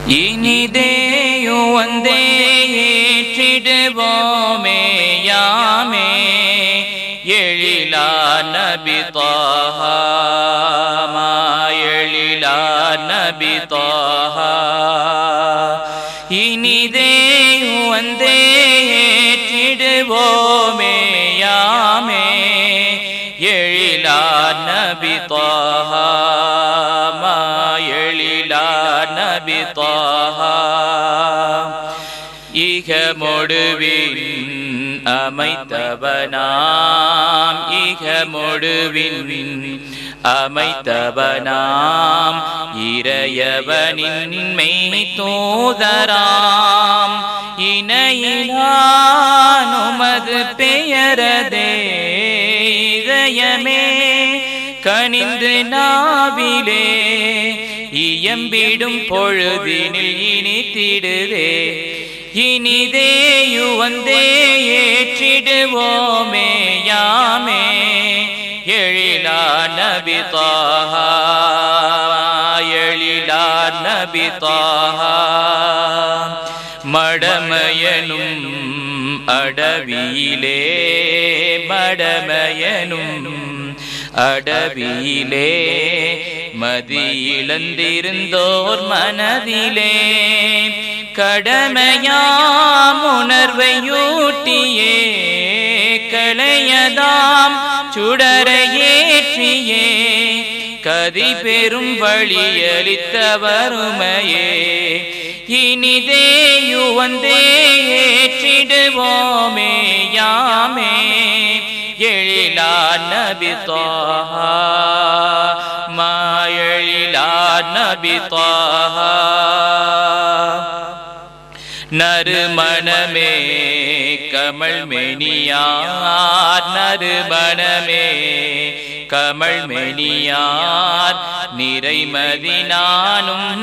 இனிதேயோ வந்தே ஏற்றிடுவோமே யாமே எழிலா நபி தாஹா மா எழிலா நபி தாஹா இனிதேயோ வந்தே ஏற்றிடுவோமே யாமே எழிலா நபி தாஹா மா எழிலா நபி தாஹா இக மொடுவின் அமைத்தவனாம் இக மொடுவின் அமைத்தவனாம் இறையவனின் மெய் தூதராம் இணையிலானுமது பெயரதே இதயமே கனிந்து நாவிலே இயம்பிடும் பொழுதினில் இனித்திடுதே இனிதேயு வந்தே ஏற்றிடுவோமே யாமே எழிலா நபி தாஹா எழிலா நபி தாஹா மடமயனும் அடவியிலே மடமயனும் அடவியிலே மதியிழந்திருந்தோர் மனதிலே கடமையாம் உணர்வையூட்டியே களையதாம் சுடரையேற்றியே கதி பெரும் வழியளித்த வறுமையே இனிதேயு வந்தே ஏற்றிடுவோமே யாமே எழிலா நபி தாஹா மா எழிலா நபி தாஹா நறுமணமே கமல் மெனியார் நறுமணமே கமல் மெனியார் நிறைமதி நானும்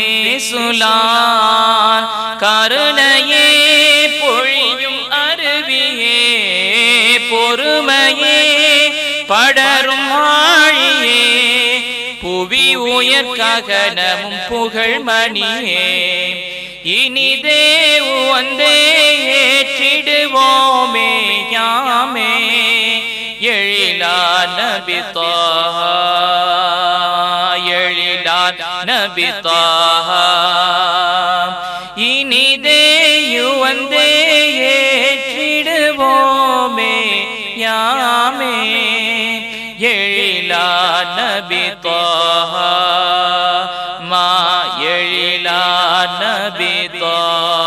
தேசுலான் கருணையே பொழியும் அருவியே பொறுமையே படரும் ஆழியே புவி உயர் ககனமும் புகழ் மணியே இனிதே வந்தே ஏற்றிடுவோமே யாமே எழிலா நபி தாஹா எழிலா நபி தாஹா இனிதேயு வந்தே ஏற்றிடுவோமே யாமே எழிலா நபி தாஹா மா எழிலா நபி தாஹா